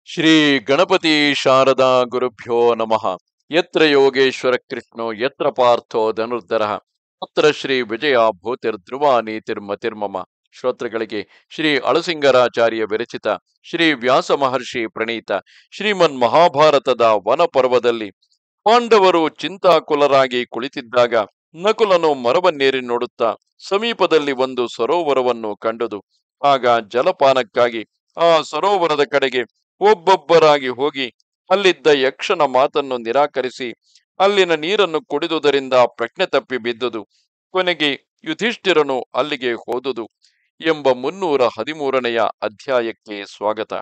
ಶ್ರೀ ಗಣಪತಿ ಶಾರದಾ ಗುರುಭ್ಯೋ ನಮಃ ಯತ್ರ ಯೋಗೇಶ್ವರ ಕೃಷ್ಣೋ ಯತ್ರ ಪಾರ್ಥೋ ಧನುರ್ಧರ ಅತ್ರ ಶ್ರೀ ವಿಜಯ ಭೂತಿರ್ಧ್ರುವ ನೀತಿರ್ಮತಿರ್ಮಮ ಶ್ರೋತೃಗಳಿಗೆ ಶ್ರೀ ಅಳಸಿಂಗರಾಚಾರ್ಯ ವಿರಚಿತ ಶ್ರೀ ವ್ಯಾಸ ಮಹರ್ಷಿ ಪ್ರಣೀತ ಶ್ರೀಮನ್ ಮಹಾಭಾರತದ ವನ ಪರ್ವದಲ್ಲಿ ಪಾಂಡವರು ಚಿಂತಾಕುಲರಾಗಿ ಕುಳಿತಿದ್ದಾಗ ನಕುಲನು ಮರವನ್ನೇರಿ ನೋಡುತ್ತಾ ಸಮೀಪದಲ್ಲಿ ಒಂದು ಸರೋವರವನ್ನು ಕಂಡುದು ಆಗ ಜಲಪಾನಕ್ಕಾಗಿ ಆ ಸರೋವರದ ಕಡೆಗೆ ಒಬ್ಬೊಬ್ಬರಾಗಿ ಹೋಗಿ ಅಲ್ಲಿದ್ದ ಯಕ್ಷನ ಮಾತನ್ನು ನಿರಾಕರಿಸಿ ಅಲ್ಲಿನ ನೀರನ್ನು ಕುಡಿದುದರಿಂದ ಪ್ರಜ್ಞೆ ತಪ್ಪಿ ಬಿದ್ದುದು ಕೊನೆಗೆ ಯುಧಿಷ್ಠಿರನು ಅಲ್ಲಿಗೆ ಹೋದುದು ಎಂಬ ಮುನ್ನೂರ ಹದಿಮೂರನೆಯ ಅಧ್ಯಾಯಕ್ಕೆ ಸ್ವಾಗತ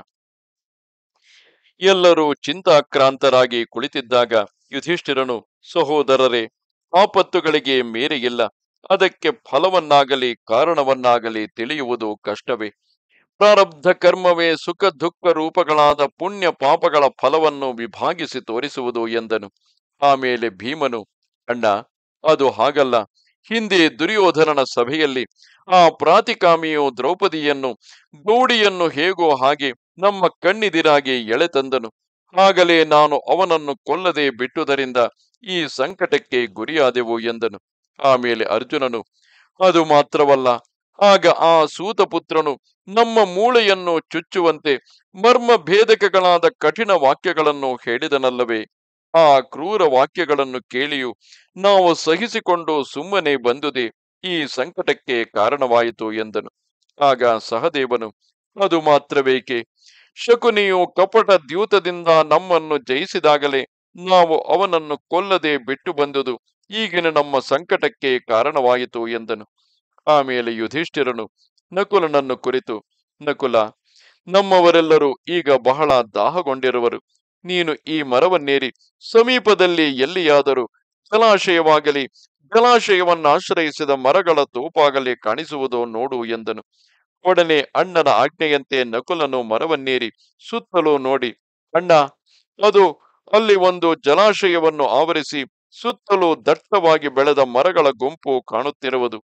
ಎಲ್ಲರೂ ಚಿಂತಾಕ್ರಾಂತರಾಗಿ ಕುಳಿತಿದ್ದಾಗ ಯುಧಿಷ್ಠಿರನು ಸಹೋದರರೇ ಆಪತ್ತುಗಳಿಗೆ ಮೇರೆಯಿಲ್ಲ ಅದಕ್ಕೆ ಫಲವನ್ನಾಗಲಿ ಕಾರಣವನ್ನಾಗಲಿ ತಿಳಿಯುವುದು ಕಷ್ಟವೇ ಪ್ರಾರಬ್ಧ ಕರ್ಮವೇ ಸುಖ ದುಃಖ ರೂಪಗಳಾದ ಪುಣ್ಯ ಪಾಪಗಳ ಫಲವನ್ನು ವಿಭಾಗಿಸಿ ತೋರಿಸುವುದು ಎಂದನು ಆಮೇಲೆ ಭೀಮನು ಅಣ್ಣ ಅದು ಹಾಗಲ್ಲ ಹಿಂದೆ ದುರ್ಯೋಧನನ ಸಭೆಯಲ್ಲಿ ಆ ಪ್ರಾತಿಕಾಮಿಯು ದ್ರೌಪದಿಯನ್ನು ಗೌಡಿಯನ್ನು ಹೇಗೋ ಹಾಗೆ ನಮ್ಮ ಕಣ್ಣಿದಿರಾಗಿ ಎಳೆ ತಂದನು ಆಗಲೇ ನಾನು ಅವನನ್ನು ಕೊಲ್ಲದೆ ಬಿಟ್ಟುದರಿಂದ ಈ ಸಂಕಟಕ್ಕೆ ಗುರಿಯಾದೆವು ಎಂದನು ಆಮೇಲೆ ಅರ್ಜುನನು ಅದು ಮಾತ್ರವಲ್ಲ ಆಗ ಆ ಸೂತಪುತ್ರನು ನಮ್ಮ ಮೂಳೆಯನ್ನು ಚುಚ್ಚುವಂತೆ ಮರ್ಮ ಭೇದಕಗಳಾದ ಕಠಿಣ ವಾಕ್ಯಗಳನ್ನು ಹೇಳಿದನಲ್ಲವೇ ಆ ಕ್ರೂರ ವಾಕ್ಯಗಳನ್ನು ಕೇಳಿಯೂ ನಾವು ಸಹಿಸಿಕೊಂಡು ಸುಮ್ಮನೆ ಬಂದುದೇ ಈ ಸಂಕಟಕ್ಕೆ ಕಾರಣವಾಯಿತು ಎಂದನು ಆಗ ಸಹದೇವನು ಅದು ಮಾತ್ರವೇಕೆ ಶಕುನಿಯು ಕಪಟ ದ್ಯೂತದಿಂದ ನಮ್ಮನ್ನು ಜಯಿಸಿದಾಗಲೇ ನಾವು ಅವನನ್ನು ಕೊಲ್ಲದೆ ಬಿಟ್ಟು ಬಂದುದು ಈಗಿನ ನಮ್ಮ ಸಂಕಟಕ್ಕೆ ಕಾರಣವಾಯಿತು ಎಂದನು ಆಮೇಲೆ ಯುಧಿಷ್ಠಿರನು ನಕುಲನನ್ನು ಕುರಿತು ನಕುಲ ನಮ್ಮವರೆಲ್ಲರೂ ಈಗ ಬಹಳ ದಾಹಗೊಂಡಿರುವರು ನೀನು ಈ ಮರವನ್ನೇರಿ ಸಮೀಪದಲ್ಲಿ ಎಲ್ಲಿಯಾದರೂ ಜಲಾಶಯವಾಗಲಿ ಜಲಾಶಯವನ್ನಾಶ್ರಯಿಸಿದ ಮರಗಳ ತೋಪಾಗಲಿ ಕಾಣಿಸುವುದೋ ನೋಡು ಎಂದನು ಒಡನೆ ಅಣ್ಣನ ಆಜ್ಞೆಯಂತೆ ನಕುಲನು ಮರವನ್ನೇರಿ ಸುತ್ತಲೂ ನೋಡಿ ಅಣ್ಣ ಅದು ಅಲ್ಲಿ ಒಂದು ಜಲಾಶಯವನ್ನು ಆವರಿಸಿ ಸುತ್ತಲೂ ದಟ್ಟವಾಗಿ ಬೆಳೆದ ಮರಗಳ ಗುಂಪು ಕಾಣುತ್ತಿರುವುದು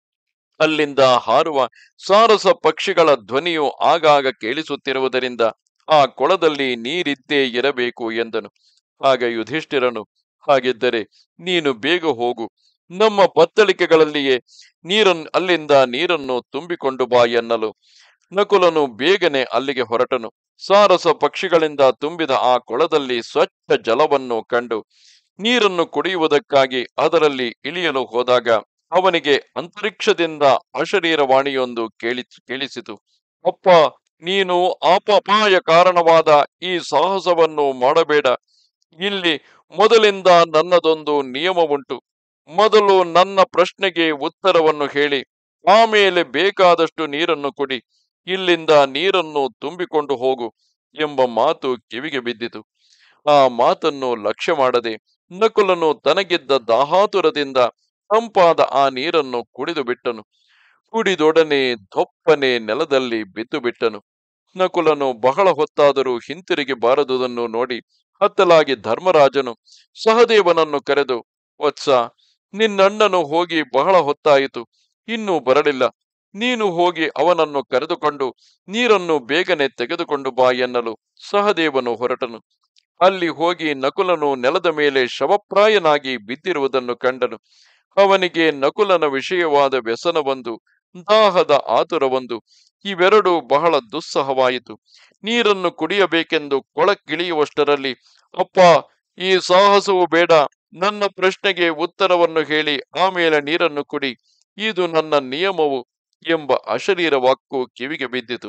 ಅಲ್ಲಿಂದ ಹಾರುವ ಸಾರಸ ಪಕ್ಷಿಗಳ ಧ್ವನಿಯು ಆಗಾಗ ಕೇಳಿಸುತ್ತಿರುವುದರಿಂದ ಆ ಕೊಳದಲ್ಲಿ ನೀರಿದ್ದೇ ಇರಬೇಕು ಎಂದನು ಆಗ ಯುಧಿಷ್ಠಿರನು ಹಾಗಿದ್ದರೆ ನೀನು ಬೇಗ ಹೋಗು ನಮ್ಮ ಪತ್ತಳಿಕೆಗಳಲ್ಲಿಯೇ ನೀರನ್ನು ಅಲ್ಲಿಂದ ನೀರನ್ನು ತುಂಬಿಕೊಂಡು ಬಾ ಎನ್ನಲು ನಕುಲನು ಬೇಗನೆ ಅಲ್ಲಿಗೆ ಹೊರಟನು ಸಾರಸ ಪಕ್ಷಿಗಳಿಂದ ತುಂಬಿದ ಆ ಕೊಳದಲ್ಲಿ ಸ್ವಚ್ಛ ಜಲವನ್ನು ಕಂಡು ನೀರನ್ನು ಕುಡಿಯುವುದಕ್ಕಾಗಿ ಅದರಲ್ಲಿ ಇಳಿಯಲು ಹೋದಾಗ ಅವನಿಗೆ ಅಂತರಿಕ್ಷದಿಂದ ಅಶರೀರವಾಣಿಯೊಂದು ಕೇಳಿ ಕೇಳಿಸಿತು ಅಪ್ಪ ನೀನು ಆಪಪಾಯ ಕಾರಣವಾದ ಈ ಸಾಹಸವನ್ನು ಮಾಡಬೇಡ ಇಲ್ಲಿ ಮೊದಲಿಂದ ನನ್ನದೊಂದು ನಿಯಮವುಂಟು ಮೊದಲು ನನ್ನ ಪ್ರಶ್ನೆಗೆ ಉತ್ತರವನ್ನು ಹೇಳಿ ಆಮೇಲೆ ಬೇಕಾದಷ್ಟು ನೀರನ್ನು ಕುಡಿ ಇಲ್ಲಿಂದ ನೀರನ್ನು ತುಂಬಿಕೊಂಡು ಹೋಗು ಎಂಬ ಮಾತು ಕಿವಿಗೆ ಬಿದ್ದಿತು ಆ ಮಾತನ್ನು ಲಕ್ಷ್ಯ ಮಾಡದೆ ನಕುಲನು ತನಗಿದ್ದ ದಾಹಾತುರದಿಂದ ತಂಪಾದ ಆ ನೀರನ್ನು ಕುಡಿದು ಬಿಟ್ಟನು ಕುಡಿದೊಡನೆ ದೊಪ್ಪನೆ ನೆಲದಲ್ಲಿ ಬಿದ್ದು ಬಿಟ್ಟನು ನಕುಲನು ಬಹಳ ಹೊತ್ತಾದರೂ ಹಿಂತಿರುಗಿ ಬಾರದುದನ್ನು ನೋಡಿ ಹತ್ತಲಾಗಿ ಧರ್ಮರಾಜನು ಸಹದೇವನನ್ನು ಕರೆದು ವತ್ಸ ನಿನ್ನಣ್ಣನು ಹೋಗಿ ಬಹಳ ಹೊತ್ತಾಯಿತು ಇನ್ನೂ ಬರಲಿಲ್ಲ ನೀನು ಹೋಗಿ ಅವನನ್ನು ಕರೆದುಕೊಂಡು ನೀರನ್ನು ಬೇಗನೆ ತೆಗೆದುಕೊಂಡು ಬಾ ಎನ್ನಲು ಸಹದೇವನು ಹೊರಟನು ಅಲ್ಲಿ ಹೋಗಿ ನಕುಲನು ನೆಲದ ಮೇಲೆ ಶವಪ್ರಾಯನಾಗಿ ಬಿದ್ದಿರುವುದನ್ನು ಕಂಡನು ಅವನಿಗೆ ನಕುಲನ ವಿಷಯವಾದ ವ್ಯಸನವೊಂದು ದಾಹದ ಆತುರವೊಂದು ಇವೆರಡೂ ಬಹಳ ದುಸ್ಸಹವಾಯಿತು ನೀರನ್ನು ಕುಡಿಯಬೇಕೆಂದು ಕೊಳಕ್ಕಿಳಿಯುವಷ್ಟರಲ್ಲಿ ಅಪ್ಪ ಈ ಸಾಹಸವು ಬೇಡ ನನ್ನ ಪ್ರಶ್ನೆಗೆ ಉತ್ತರವನ್ನು ಹೇಳಿ ಆಮೇಲೆ ನೀರನ್ನು ಕುಡಿ ಇದು ನನ್ನ ನಿಯಮವು ಎಂಬ ಅಶರೀರ ವಾಕ್ಕು ಕಿವಿಗೆ ಬಿದ್ದಿತು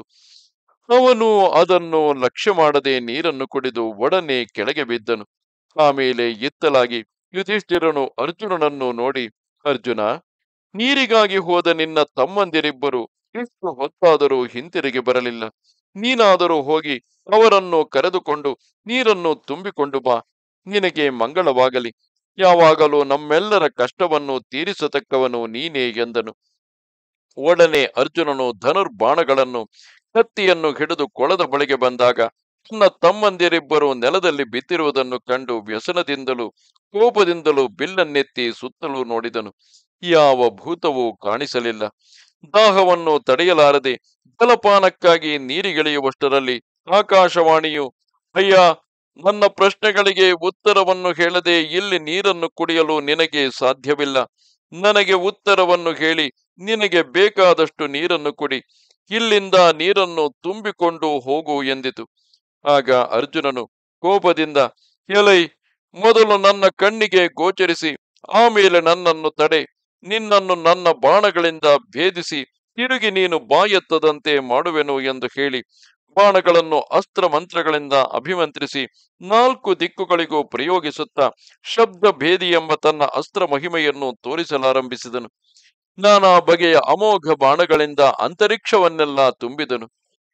ಅವನು ಅದನ್ನು ಲಕ್ಷ್ಯ ಮಾಡದೆ ನೀರನ್ನು ಕುಡಿದು ಒಡನೆ ಕೆಳಗೆ ಬಿದ್ದನು ಆಮೇಲೆ ಇತ್ತಲಾಗಿ ಯುಧಿಷ್ಠಿರನು ಅರ್ಜುನನನ್ನು ನೋಡಿ ಅರ್ಜುನ ನೀರಿಗಾಗಿ ಹೋದ ನಿನ್ನ ತಮ್ಮಂದಿರಿಬ್ಬರು ಎಷ್ಟು ಹೊತ್ತಾದರೂ ಹಿಂತಿರುಗಿ ಬರಲಿಲ್ಲ ನೀನಾದರೂ ಹೋಗಿ ಅವರನ್ನು ಕರೆದುಕೊಂಡು ನೀರನ್ನು ತುಂಬಿಕೊಂಡು ಬಾ ನಿನಗೆ ಮಂಗಳವಾಗಲಿ ಯಾವಾಗಲೂ ನಮ್ಮೆಲ್ಲರ ಕಷ್ಟವನ್ನು ತೀರಿಸತಕ್ಕವನು ನೀನೇ ಎಂದನು ಒಡನೆ ಅರ್ಜುನನು ಧನುರ್ಬಾಣಗಳನ್ನು ಕತ್ತಿಯನ್ನು ಹಿಡಿದು ಕೊಳದ ಬಳಿಗೆ ಬಂದಾಗ ತನ್ನ ತಮ್ಮಂದಿರಿಬ್ಬರು ನೆಲದಲ್ಲಿ ಬಿದ್ದಿರುವುದನ್ನು ಕಂಡು ವ್ಯಸನದಿಂದಲೂ ಕೋಪದಿಂದಲೂ ಬಿಲ್ಲನ್ನೆತ್ತಿ ಸುತ್ತಲೂ ನೋಡಿದನು ಯಾವ ಭೂತವೂ ಕಾಣಿಸಲಿಲ್ಲ ದಾಹವನ್ನು ತಡೆಯಲಾರದೆ ಜಲಪಾನಕ್ಕಾಗಿ ನೀರಿಗಿಳಿಯುವಷ್ಟರಲ್ಲಿ ಆಕಾಶವಾಣಿಯು ಅಯ್ಯ ನನ್ನ ಪ್ರಶ್ನೆಗಳಿಗೆ ಉತ್ತರವನ್ನು ಹೇಳದೆ ಇಲ್ಲಿ ನೀರನ್ನು ಕುಡಿಯಲು ನಿನಗೆ ಸಾಧ್ಯವಿಲ್ಲ ನನಗೆ ಉತ್ತರವನ್ನು ಹೇಳಿ ನಿನಗೆ ಬೇಕಾದಷ್ಟು ನೀರನ್ನು ಕುಡಿ ಇಲ್ಲಿಂದ ನೀರನ್ನು ತುಂಬಿಕೊಂಡು ಹೋಗು ಎಂದಿತು ಆಗ ಅರ್ಜುನನು ಕೋಪದಿಂದ ಎಲೈ ಮೊದಲು ನನ್ನ ಕಣ್ಣಿಗೆ ಗೋಚರಿಸಿ ಆಮೇಲೆ ನನ್ನನ್ನು ತಡೆ ನಿನ್ನನ್ನು ನನ್ನ ಬಾಣಗಳಿಂದ ಭೇದಿಸಿ ತಿರುಗಿ ನೀನು ಬಾಯೆತ್ತದಂತೆ ಮಾಡುವೆನು ಎಂದು ಹೇಳಿ ಬಾಣಗಳನ್ನು ಅಸ್ತ್ರ ಮಂತ್ರಗಳಿಂದ ಅಭಿಮಂತ್ರಿಸಿ ನಾಲ್ಕು ದಿಕ್ಕುಗಳಿಗೂ ಪ್ರಯೋಗಿಸುತ್ತಾ ಶಬ್ದ ಭೇದಿ ಎಂಬ ತನ್ನ ಅಸ್ತ್ರ ಮಹಿಮೆಯನ್ನು ತೋರಿಸಲಾರಂಭಿಸಿದನು ನಾನಾ ಬಗೆಯ ಅಮೋಘ ಬಾಣಗಳಿಂದ ಅಂತರಿಕ್ಷವನ್ನೆಲ್ಲ ತುಂಬಿದನು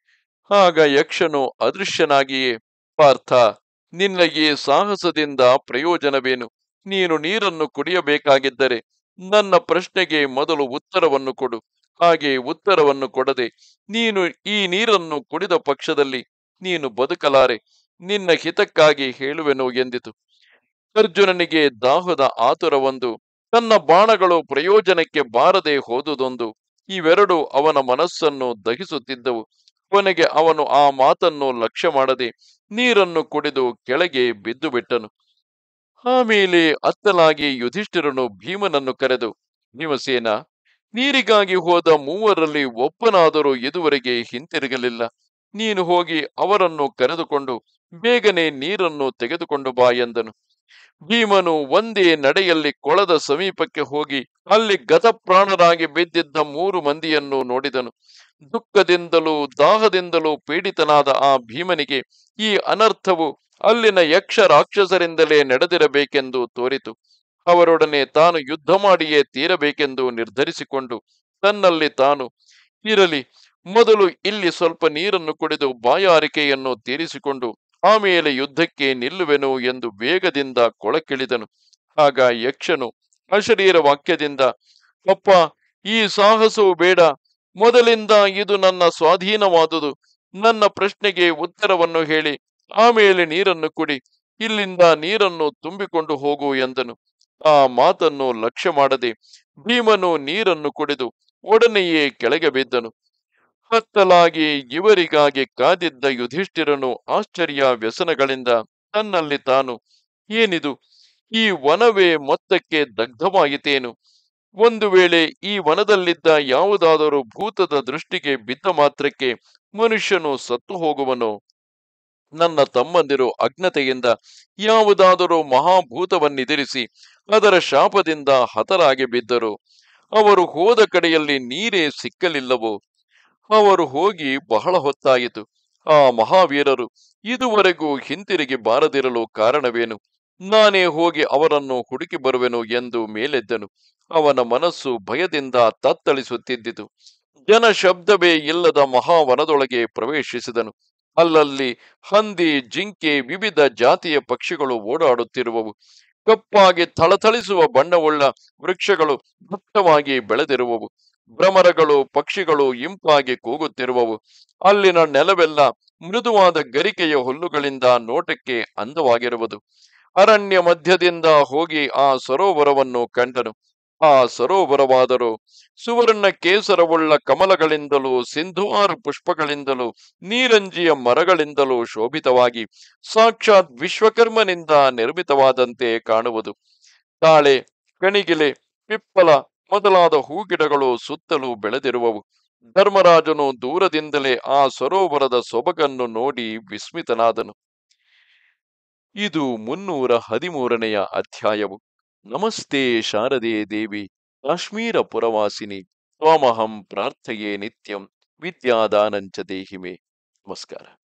ಆಗ ಯಕ್ಷನು ಅದೃಶ್ಯನಾಗಿಯೇ ಪಾರ್ಥ ನಿನ್ನ ಈ ಸಾಹಸದಿಂದ ಪ್ರಯೋಜನವೇನು ನೀನು ನೀರನ್ನು ಕುಡಿಯಬೇಕಾಗಿದ್ದರೆ ನನ್ನ ಪ್ರಶ್ನೆಗೆ ಮೊದಲು ಉತ್ತರವನ್ನು ಕೊಡು ಹಾಗೆ ಉತ್ತರವನ್ನು ಕೊಡದೆ ನೀನು ಈ ನೀರನ್ನು ಕುಡಿದ ಪಕ್ಷದಲ್ಲಿ ನೀನು ಬದುಕಲಾರೆ ನಿನ್ನ ಹಿತಕ್ಕಾಗಿ ಹೇಳುವೆನು ಎಂದಿತು ಅರ್ಜುನನಿಗೆ ದಾಹದ ಆತುರವೊಂದು ತನ್ನ ಬಾಣಗಳು ಪ್ರಯೋಜನಕ್ಕೆ ಬಾರದೆ ಹೋದುದೊಂದು ಇವೆರಡು ಅವನ ಮನಸ್ಸನ್ನು ದಹಿಸುತ್ತಿದ್ದವು ಕೊನೆಗೆ ಅವನು ಆ ಮಾತನ್ನು ಲಕ್ಷ್ಯ ಮಾಡದೆ ನೀರನ್ನು ಕುಡಿದು ಕೆಳಗೆ ಬಿದ್ದು ಬಿಟ್ಟನು ಆಮೇಲೆ ಅತ್ತಲಾಗಿ ಯುಧಿಷ್ಠಿರನು ಭೀಮನನ್ನು ಕರೆದು ಭೀಮಸೇನ ನೀರಿಗಾಗಿ ಹೋದ ಮೂವರಲ್ಲಿ ಒಬ್ಬನಾದರೂ ಇದುವರೆಗೆ ಹಿಂತಿರುಗಲಿಲ್ಲ ನೀನು ಹೋಗಿ ಅವರನ್ನು ಕರೆದುಕೊಂಡು ಬೇಗನೆ ನೀರನ್ನು ತೆಗೆದುಕೊಂಡು ಬಾ ಎಂದನು ಭೀಮನು ಒಂದೇ ನಡೆಯಲ್ಲಿ ಕೊಳದ ಸಮೀಪಕ್ಕೆ ಹೋಗಿ ಅಲ್ಲಿ ಗತಪ್ರಾಣರಾಗಿ ಬಿದ್ದಿದ್ದ ಮೂರು ಮಂದಿಯನ್ನು ನೋಡಿದನು ದುಃಖದಿಂದಲೂ ದಾಹದಿಂದಲೂ ಪೀಡಿತನಾದ ಆ ಭೀಮನಿಗೆ ಈ ಅನರ್ಥವು ಅಲ್ಲಿನ ಯಕ್ಷ ರಾಕ್ಷಸರಿಂದಲೇ ನಡೆದಿರಬೇಕೆಂದು ತೋರಿತು ಅವರೊಡನೆ ತಾನು ಯುದ್ಧ ಮಾಡಿಯೇ ತೀರಬೇಕೆಂದು ನಿರ್ಧರಿಸಿಕೊಂಡು ತನ್ನಲ್ಲಿ ತಾನು ಇರಲಿ ಮೊದಲು ಇಲ್ಲಿ ಸ್ವಲ್ಪ ನೀರನ್ನು ಕುಡಿದು ಬಾಯಾರಿಕೆಯನ್ನು ತೀರಿಸಿಕೊಂಡು ಆಮೇಲೆ ಯುದ್ಧಕ್ಕೆ ನಿಲ್ಲುವೆನು ಎಂದು ವೇಗದಿಂದ ಕೊಳಕಿಳಿದನು ಆಗ ಯಕ್ಷನು ಅಶರೀರ ವಾಕ್ಯದಿಂದ ಅಪ್ಪ ಈ ಸಾಹಸವು ಬೇಡ ಮೊದಲಿಂದ ಇದು ನನ್ನ ಸ್ವಾಧೀನವಾದುದು ನನ್ನ ಪ್ರಶ್ನೆಗೆ ಉತ್ತರವನ್ನು ಹೇಳಿ ಆಮೇಲೆ ನೀರನ್ನು ಕುಡಿ ಇಲ್ಲಿಂದ ನೀರನ್ನು ತುಂಬಿಕೊಂಡು ಹೋಗು ಎಂದನು ಆ ಮಾತನ್ನು ಲಕ್ಷ್ಯ ಮಾಡದೆ ಭೀಮನು ನೀರನ್ನು ಕುಡಿದು ಒಡನೆಯೇ ಕೆಳಗೆ ಬಿದ್ದನು ಹತ್ತಲಾಗಿ ಇವರಿಗಾಗಿ ಕಾದಿದ್ದ ಯುಧಿಷ್ಠಿರನು ಆಶ್ಚರ್ಯ ವ್ಯಸನಗಳಿಂದ ತನ್ನಲ್ಲಿ ತಾನು ಏನಿದು ಈ ವನವೇ ಮೊತ್ತಕ್ಕೆ ದಗ್ಧವಾಯಿತೇನು ಒಂದು ವೇಳೆ ಈ ವನದಲ್ಲಿದ್ದ ಯಾವುದಾದರೂ ಭೂತದ ದೃಷ್ಟಿಗೆ ಬಿದ್ದ ಮಾತ್ರಕ್ಕೆ ಮನುಷ್ಯನು ಸತ್ತು ಹೋಗುವನೋ ನನ್ನ ತಮ್ಮಂದಿರು ಅಜ್ಞತೆಯಿಂದ ಯಾವುದಾದರೂ ಮಹಾಭೂತವನ್ನೆದಿರಿಸಿ ಅದರ ಶಾಪದಿಂದ ಹತರಾಗಿ ಬಿದ್ದರು ಅವರು ಹೋದ ಕಡೆಯಲ್ಲಿ ನೀರೇ ಸಿಕ್ಕಲಿಲ್ಲವೋ ಅವರು ಹೋಗಿ ಬಹಳ ಹೊತ್ತಾಯಿತು ಆ ಮಹಾವೀರರು ಇದುವರೆಗೂ ಹಿಂತಿರುಗಿ ಬಾರದಿರಲು ಕಾರಣವೇನು ನಾನೇ ಹೋಗಿ ಅವರನ್ನು ಹುಡುಕಿ ಬರುವೆನು ಎಂದು ಮೇಲೆದ್ದನು ಅವನ ಮನಸ್ಸು ಭಯದಿಂದ ತತ್ತಳಿಸುತ್ತಿದ್ದಿತು ಜನ ಶಬ್ದವೇ ಇಲ್ಲದ ಮಹಾವನದೊಳಗೆ ಪ್ರವೇಶಿಸಿದನು ಅಲ್ಲಲ್ಲಿ ಹಂದಿ ಜಿಂಕೆ ವಿವಿಧ ಜಾತಿಯ ಪಕ್ಷಿಗಳು ಓಡಾಡುತ್ತಿರುವವು ಕಪ್ಪಾಗಿ ಥಳಥಳಿಸುವ ಬಣ್ಣವುಳ್ಳ ವೃಕ್ಷಗಳು ದಟ್ಟವಾಗಿ ಬೆಳೆದಿರುವವು ಭ್ರಮರಗಳು ಪಕ್ಷಿಗಳು ಇಂಪಾಗಿ ಕೂಗುತ್ತಿರುವವು ಅಲ್ಲಿನ ನೆಲವೆಲ್ಲ ಮೃದುವಾದ ಗರಿಕೆಯ ಹುಲ್ಲುಗಳಿಂದ ನೋಟಕ್ಕೆ ಅಂದವಾಗಿರುವುದು ಅರಣ್ಯ ಮಧ್ಯದಿಂದ ಹೋಗಿ ಆ ಸರೋವರವನ್ನು ಕಂಡನು ಆ ಸರೋವರವಾದರೂ ಸುವರ್ಣ ಕೇಸರವುಳ್ಳ ಕಮಲಗಳಿಂದಲೂ ಸಿಂಧುವಾರ ಪುಷ್ಪಗಳಿಂದಲೂ ನೀರಂಜಿಯ ಮರಗಳಿಂದಲೂ ಶೋಭಿತವಾಗಿ ಸಾಕ್ಷಾತ್ ವಿಶ್ವಕರ್ಮನಿಂದ ನಿರ್ಮಿತವಾದಂತೆ ಕಾಣುವುದು ತಾಳೆ ಕಣಿಗಿಲೆ ಪಿಪ್ಪಲ ಮೊದಲಾದ ಹೂಗಿಡಗಳು ಸುತ್ತಲೂ ಬೆಳೆದಿರುವವು ಧರ್ಮರಾಜನು ದೂರದಿಂದಲೇ ಆ ಸರೋವರದ ಸೊಬಗನ್ನು ನೋಡಿ ವಿಸ್ಮಿತನಾದನು ಇದು ಮುನ್ನೂರ ಹದಿಮೂರನೆಯ ಅಧ್ಯಾಯವು ನಮಸ್ತೆ ಶಾರದೆ ದೇವಿ ಕಾಶ್ಮೀರ ಪುರವಾಸಿನಿ ತ್ವಾಮಹಂ ಪ್ರಾರ್ಥಯೇ ನಿತ್ಯಂ ವಿದ್ಯಾದಾನಂಚ ದೇಹಿಮೆ ನಮಸ್ಕಾರ